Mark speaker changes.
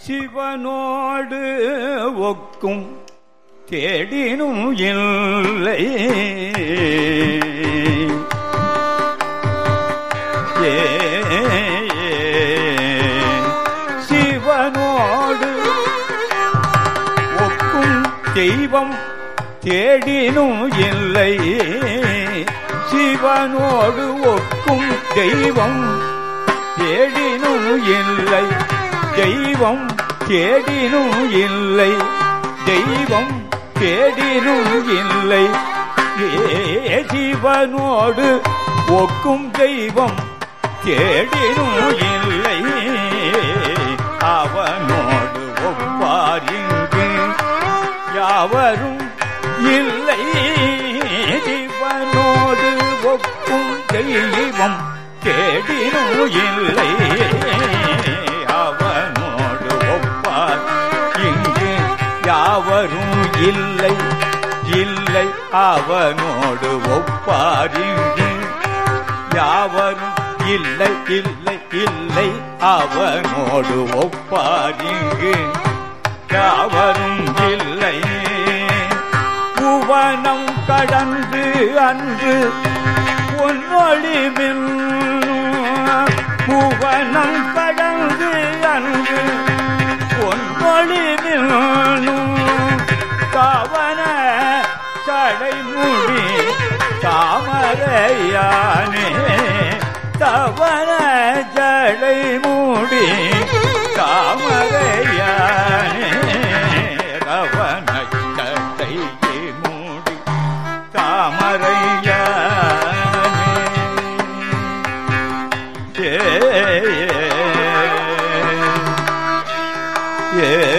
Speaker 1: சிவனோடு ஒக்கும் தேடினும் இல்லை ஏ சிவனோடு ஒக்கும் தெய்வம் தேடினும் இல்லை சிவனோடு ஒக்கும் தெய்வம் தேடினும் இல்லை தெய்வம் தேடினும் இல்லை தெய்வம் தேடினும் இல்லை ஏ சிவனோடு ஒக்கும் தெய்வம் தேடினும் இல்லை அவனோடு ஒப்பார் இங்கு யாவரும் இல்லை சிவனோடு ஒக்கும் தெய்வம் தேடினும் இல்லை அவனோடு ஒப்பார் இங்கு யாவரும் இல்லை இல்லை அவனோடு ஒப்பார் இங்கு யாவரும் இல்லை இல்லை இல்லை அவனோடு ஒப்பார் இங்கு யாவரும் இல்லை புவனம் கடந்து அன்று பொன்னொழி புவனம் கடந்து அன்று பொன்னொழி கவன சடைமுடி தாமரையானே தவன ஜடை மூடி தாமரையானே ரவன ஜடை மூடி தாமரையானே ஏ ஏ